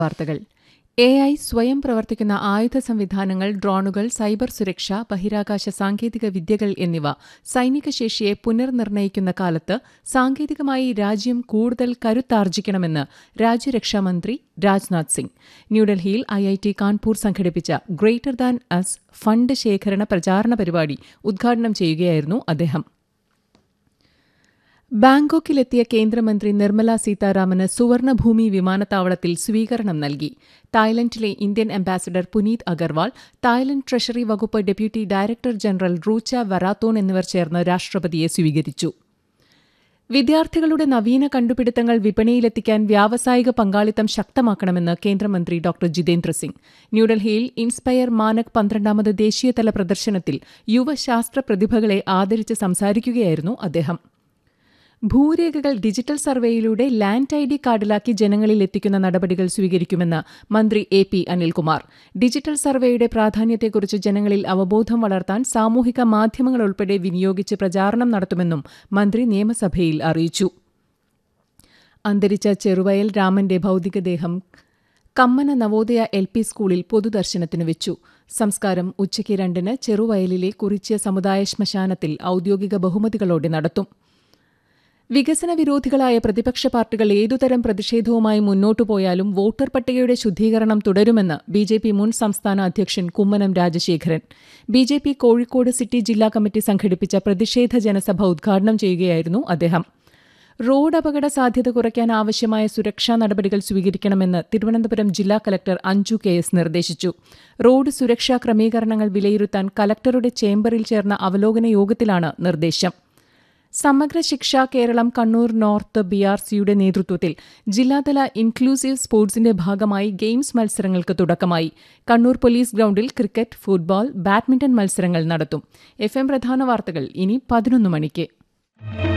വാർത്തകൾ A I സ്വയം പ്രവർത്തിക്കുന്ന ആയുധ സംവിധാനങ്ങൾ ഡ്രോണുകൾ സൈബർ സുരക്ഷ ബഹിരാകാശ സാങ്കേതിക വിദ്യകൾ എന്നിവ സൈനിക ശേഷിയെ പുനർനിർണയിക്കുന്ന കാലത്ത് സാങ്കേതികമായി രാജ്യം കൂടുതൽ കരുത്താർജിക്കണമെന്ന് രാജ്യരക്ഷാമന്ത്രി രാജ്നാഥ് സിംഗ് ന്യൂഡൽഹിയിൽ ഐ ഐ ടി കാൺപൂർ സംഘടിപ്പിച്ച ഗ്രേറ്റർ ദാൻ അസ് ഫണ്ട് ശേഖരണ പ്രചാരണ പരിപാടി ഉദ്ഘാടനം ചെയ്യുകയായിരുന്നു അദ്ദേഹം ബാങ്കോക്കിലെത്തിയ കേന്ദ്രമന്ത്രി നിർമ്മല സീതാരാമന് സുവർണഭൂമി വിമാനത്താവളത്തിൽ സ്വീകരണം നൽകി തായ്ലൻഡിലെ Indian ambassador Puneet Agarwal Thailand treasury വകുപ്പ് ഡെപ്യൂട്ടി ഡയറക്ടർ ജനറൽ റൂച്ച വരാത്തോൺ എന്നിവർ ചേർന്ന് രാഷ്ട്രപതിയെ സ്വീകരിച്ചു വിദ്യാർത്ഥികളുടെ നവീന കണ്ടുപിടുത്തങ്ങൾ വിപണിയിലെത്തിക്കാൻ വ്യാവസായിക പങ്കാളിത്തം ശക്തമാക്കണമെന്ന് കേന്ദ്രമന്ത്രി ഡോക്ടർ ജിതേന്ദ്ര സിംഗ് ന്യൂഡൽഹിയിൽ ഇൻസ്പയർ മാനക് പന്ത്രണ്ടാമത് ദേശീയതല പ്രദർശനത്തിൽ യുവശാസ്ത്ര പ്രതിഭകളെ ആദരിച്ച് സംസാരിക്കുകയായിരുന്നു അദ്ദേഹം ഭൂരേഖകൾ ഡിജിറ്റൽ സർവേയിലൂടെ ലാൻഡ് ഐ ഡി കാർഡിലാക്കി ജനങ്ങളിൽ എത്തിക്കുന്ന നടപടികൾ സ്വീകരിക്കുമെന്ന് മന്ത്രി എ പി അനിൽകുമാർ ഡിജിറ്റൽ സർവേയുടെ പ്രാധാന്യത്തെക്കുറിച്ച് ജനങ്ങളിൽ അവബോധം വളർത്താൻ സാമൂഹിക മാധ്യമങ്ങൾ ഉൾപ്പെടെ വിനിയോഗിച്ച് പ്രചാരണം നടത്തുമെന്നും മന്ത്രി നിയമസഭയിൽ അറിയിച്ചു അന്തരിച്ച ചെറുവയൽ രാമന്റെ ഭൌതികദേഹം കമ്മന നവോദയ എൽ പി സ്കൂളിൽ പൊതുദർശനത്തിന് വെച്ചു സംസ്കാരം ഉച്ചയ്ക്ക് രണ്ടിന് ചെറുവയലിലെ കുറിച്യ സമുദായ ശ്മശാനത്തിൽ ഔദ്യോഗിക ബഹുമതികളോടെ നടത്തും വികസന വിരോധികളായ പ്രതിപക്ഷ പാർട്ടികൾ ഏതുതരം പ്രതിഷേധവുമായി മുന്നോട്ടു പോയാലും വോട്ടർ പട്ടികയുടെ ശുദ്ധീകരണം തുടരുമെന്ന് ബി ജെ പി മുൻ സംസ്ഥാന അധ്യക്ഷൻ Kummanam Rajasekharan B J P Kozhikode city ജില്ലാ കമ്മിറ്റി സംഘടിപ്പിച്ച പ്രതിഷേധ ജനസഭ ഉദ്ഘാടനം ചെയ്യുകയായിരുന്നു അദ്ദേഹം റോഡ് അപകട സാധ്യത കുറയ്ക്കാൻ ആവശ്യമായ സുരക്ഷാ നടപടികൾ സ്വീകരിക്കണമെന്ന് തിരുവനന്തപുരം ജില്ലാ കലക്ടർ അഞ്ജു കെ എസ് നിർദ്ദേശിച്ചു റോഡ് സുരക്ഷാ ക്രമീകരണങ്ങൾ വിലയിരുത്താൻ കലക്ടറുടെ ചേംബറിൽ ചേർന്ന അവലോകന യോഗത്തിലാണ് നിർദ്ദേശം Samagra Shiksha Keralam Kannur north B R സിയുടെ നേതൃത്വത്തിൽ ജില്ലാതല ഇൻക്ലൂസീവ് സ്പോർട്സിന്റെ ഭാഗമായി ഗെയിംസ് മത്സരങ്ങൾക്ക് തുടക്കമായി കണ്ണൂർ പോലീസ് ഗ്രൌണ്ടിൽ ക്രിക്കറ്റ് ഫുട്ബോൾ ബാഡ്മിന്റൺ മത്സരങ്ങൾ നടത്തും എഫ് എം പ്രധാന വാർത്തകൾ ഇനി പതിനൊന്ന് മണിക്ക്